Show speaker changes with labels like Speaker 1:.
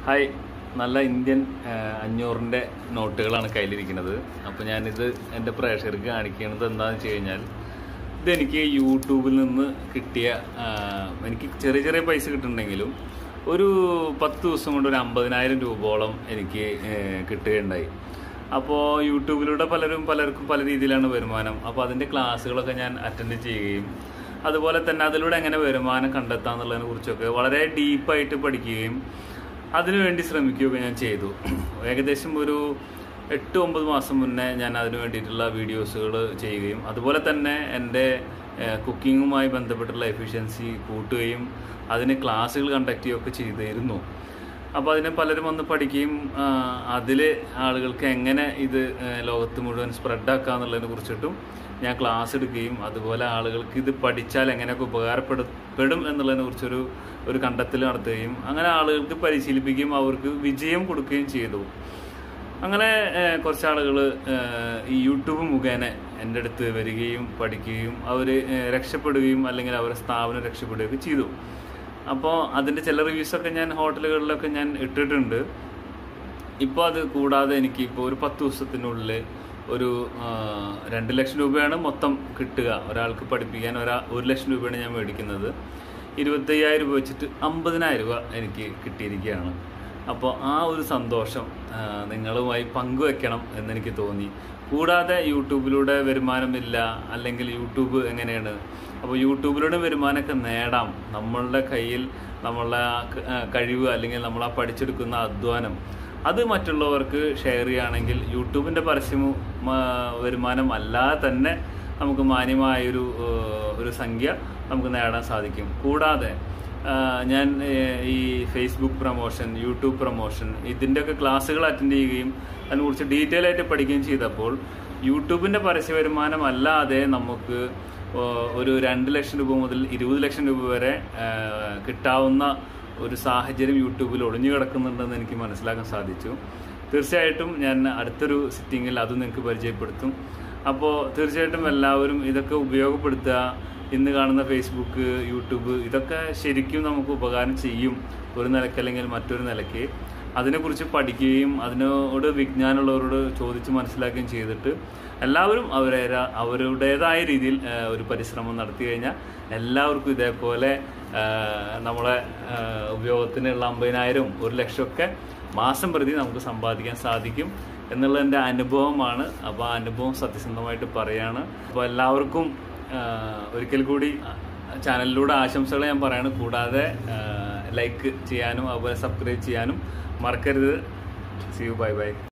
Speaker 1: hi നല്ല Indian അഞ്ഞൂറിൻ്റെ നോട്ടുകളാണ് കയ്യിലിരിക്കുന്നത് അപ്പോൾ ഞാനിത് എൻ്റെ പ്രേക്ഷകർക്ക് കാണിക്കുന്നത് എന്താണെന്ന് വെച്ച് കഴിഞ്ഞാൽ ഇതെനിക്ക് യൂട്യൂബിൽ നിന്ന് കിട്ടിയ ആ, എനിക്ക് ചെറിയ ചെറിയ പൈസ കിട്ടുന്നുണ്ടെങ്കിലും ഒരു പത്ത് ദിവസം കൊണ്ട് ഒരു അമ്പതിനായിരം രൂപയോളം എനിക്ക് ഏഹ്, കിട്ടുകയുണ്ടായി അപ്പോൾ യൂട്യൂബിലൂടെ പലരും പലർക്കും പല രീതിയിലാണ് വരുമാനം അപ്പോൾ അതിൻ്റെ ക്ലാസ്സുകളൊക്കെ ഞാൻ അറ്റൻഡ് ചെയ്യുകയും അതുപോലെ തന്നെ അതിലൂടെ എങ്ങനെ വരുമാനം കണ്ടെത്താന്നുള്ളതിനെ കുറിച്ചൊക്കെ വളരെ ഡീപ്പായിട്ട് പഠിക്കുകയും അതിനുവേണ്ടി ശ്രമിക്കുകയൊക്കെ ഞാൻ ചെയ്തു ഏകദേശം ഒരു എട്ട് ഒമ്പത് മാസം മുന്നേ ഞാൻ അതിനു വേണ്ടിയിട്ടുള്ള വീഡിയോസുകൾ ചെയ്യുകയും അതുപോലെ തന്നെ എൻ്റെ കുക്കിങ്ങുമായി ബന്ധപ്പെട്ടുള്ള എഫിഷ്യൻസി കൂട്ടുകയും അതിന് ക്ലാസ്സുകൾ കണ്ടക്ട് ചെയ്യുകയൊക്കെ ചെയ്തിരുന്നു അപ്പോൾ അതിനെ പലരും വന്ന് പഠിക്കുകയും അതിൽ ആളുകൾക്ക് എങ്ങനെ ഇത് ആ, ലോകത്ത് മുഴുവൻ സ്പ്രെഡാക്കുക എന്നുള്ളതിനെ കുറിച്ചിട്ടും ഞാൻ ക്ലാസ് എടുക്കുകയും അതുപോലെ ആളുകൾക്ക് ഇത് പഠിച്ചാൽ എങ്ങനെയൊക്കെ ഉപകാരപ്പെടും പെടും എന്നുള്ളതിനെ കുറിച്ചൊരു ഒരു കണ്ടെത്തൽ നടത്തുകയും അങ്ങനെ ആളുകൾക്ക് പരിശീലിപ്പിക്കുകയും അവർക്ക് വിജയം കൊടുക്കുകയും ചെയ്തു അങ്ങനെ ഏഹ്, കുറച്ച് ആളുകൾ ഈ യൂട്യൂബ് മുഖേന എൻ്റെ അടുത്ത് വരികയും പഠിക്കുകയും അവർ രക്ഷപ്പെടുകയും അല്ലെങ്കിൽ അവരുടെ സ്ഥാപനം രക്ഷപ്പെടുകയൊക്കെ ചെയ്തു അപ്പോൾ അതിൻ്റെ ചില റിവ്യൂസൊക്കെ ഞാൻ ഹോട്ടലുകളിലൊക്കെ ഞാൻ ഇട്ടിട്ടുണ്ട് ഇപ്പോൾ അത് കൂടാതെ എനിക്ക് ഇപ്പോൾ ഒരു പത്ത് ദിവസത്തിനുള്ളിൽ ഒരു ആ, രണ്ട് ലക്ഷം രൂപയാണ് മൊത്തം കിട്ടുക ഒരാൾക്ക് പഠിപ്പിക്കാൻ ഒരാ ഒരു ലക്ഷം രൂപയാണ് ഞാൻ മേടിക്കുന്നത് ഇരുപത്തയ്യായിരം രൂപ വെച്ചിട്ട് അമ്പതിനായിരം രൂപ എനിക്ക് കിട്ടിയിരിക്കുകയാണ് അപ്പോൾ ആ ഒരു സന്തോഷം ആ, നിങ്ങളുമായി പങ്കുവെക്കണം എന്നെനിക്ക് തോന്നി കൂടാതെ യൂട്യൂബിലൂടെ വരുമാനമില്ല അല്ലെങ്കിൽ യൂട്യൂബ് എങ്ങനെയാണ് അപ്പോൾ യൂട്യൂബിലൂടെ വരുമാനമൊക്കെ നേടാം നമ്മളുടെ കയ്യിൽ നമ്മളുടെ ആ ക- ആ കഴിവ് അല്ലെങ്കിൽ നമ്മൾ ആ പഠിച്ചെടുക്കുന്ന അധ്വാനം അത് മറ്റുള്ളവർക്ക് ഷെയർ ചെയ്യുകയാണെങ്കിൽ യൂട്യൂബിൻ്റെ പരസ്യമോ വരുമാനം അല്ലാതെ തന്നെ നമുക്ക് മാന്യമായൊരു ഏഹ്, ഒരു സംഖ്യ നമുക്ക് നേടാൻ സാധിക്കും കൂടാതെ ആഹ്, ഞാൻ ഏഹ്, ഈ ഫേസ്ബുക്ക് പ്രൊമോഷൻ യൂട്യൂബ് പ്രൊമോഷൻ ഇതിൻ്റെയൊക്കെ ക്ലാസ്സുകൾ അറ്റൻഡ് ചെയ്യുകയും അതിനെക്കുറിച്ച് ഡീറ്റെയിൽ ആയിട്ട് പഠിക്കുകയും ചെയ്തപ്പോൾ യൂട്യൂബിൻ്റെ പരസ്യ വരുമാനം അല്ലാതെ നമുക്ക് ഏഹ്, ഒരു രണ്ട് ലക്ഷം രൂപ മുതൽ ഇരുപത് ലക്ഷം രൂപ വരെ ഏഹ്, കിട്ടാവുന്ന ഒരു സാഹചര്യം യൂട്യൂബിൽ ഒളിഞ്ഞു കിടക്കുന്നുണ്ടെന്ന് എനിക്ക് മനസ്സിലാക്കാൻ സാധിച്ചു തീർച്ചയായിട്ടും ഞാൻ അടുത്തൊരു സിറ്റിങ്ങിൽ അതും നിങ്ങൾക്ക് പരിചയപ്പെടുത്തും അപ്പോൾ തീർച്ചയായിട്ടും എല്ലാവരും ഇതൊക്കെ ഉപയോഗപ്പെടുത്തുക ഇന്ന് കാണുന്ന ഫേസ്ബുക്ക് യൂട്യൂബ് ഇതൊക്കെ ശരിക്കും നമുക്ക് ഉപകാരം ചെയ്യും ഒരു നിലയ്ക്ക് അല്ലെങ്കിൽ മറ്റൊരു നിലയ്ക്ക് അതിനെക്കുറിച്ച് പഠിക്കുകയും അതിനോട് വിജ്ഞാനമുള്ളവരോട് ചോദിച്ച് മനസ്സിലാക്കുകയും ചെയ്തിട്ട് എല്ലാവരും അവരെ അവരുടേതായ രീതിയിൽ ആ, ഒരു പരിശ്രമം നടത്തി കഴിഞ്ഞാൽ എല്ലാവർക്കും ഇതേപോലെ ആ, നമ്മളെ ആ, ഉപയോഗത്തിനുള്ള അമ്പതിനായിരവും ഒരു ലക്ഷമൊക്കെ മാസം പ്രതി നമുക്ക് സമ്പാദിക്കാൻ സാധിക്കും എന്നുള്ള എൻ്റെ അനുഭവമാണ് അപ്പോൾ ആ അനുഭവം സത്യസന്ധമായിട്ട് പറയാണ് അപ്പോൾ എല്ലാവർക്കും ആ, ഒരിക്കൽ കൂടി ചാനലിലൂടെ ആശംസകൾ ഞാൻ പറയാണ് കൂടാതെ ലൈക്ക് ചെയ്യാനും അതുപോലെ സബ്സ്ക്രൈബ് ചെയ്യാനും മറക്കരുത് സി യു ബൈ ബൈ